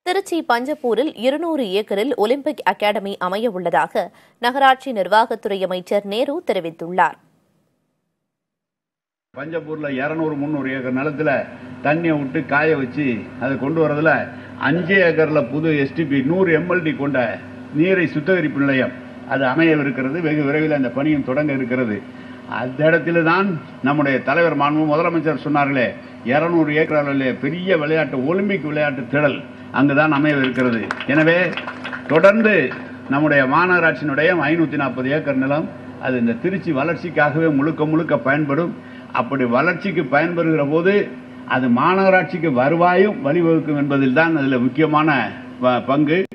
திருச்சி பஞ்சப்பூரில் இருநூறு ஏக்கரில் Olympic academy அமைய உள்ளதாக நகராட்சி நிர்வாகத்துறை அமைச்சர் நேரு தெரிவித்துள்ளார் பஞ்சப்பூர்ல இரநூறு முந்நூறு ஏக்கர் நிலத்துல தண்ணியை விட்டு காய வச்சு அதை கொண்டு வரதுல அஞ்சு ஏக்கர்ல புது எஸ்டிபி நூறு எம்எல்டி கொண்ட நீரை சுத்திகரிப்பு நிலையம் அது அமையவிருக்கிறது வெகு விரைவில் அந்த பணியும் தொடங்க இருக்கிறது அந்த இடத்துல தான் நம்முடைய தலைவர் மாண்பு முதலமைச்சர் சொன்னார்களே இருநூறு ஏக்கர் அளவிலே பெரிய விளையாட்டு ஒலிம்பிக் விளையாட்டு திடல் அங்குதான் அமையவிருக்கிறது எனவே தொடர்ந்து நம்முடைய மாநகராட்சியினுடைய ஐநூத்தி நாற்பது ஏக்கர் நிலம் அது இந்த திருச்சி வளர்ச்சிக்காகவே முழுக்க முழுக்க பயன்படும் அப்படி வளர்ச்சிக்கு பயன்பெறுகிற போது அது மாநகராட்சிக்கு வருவாயும் வழிவகுக்கும் என்பதில் தான் அதில் முக்கியமான ப- பங்கு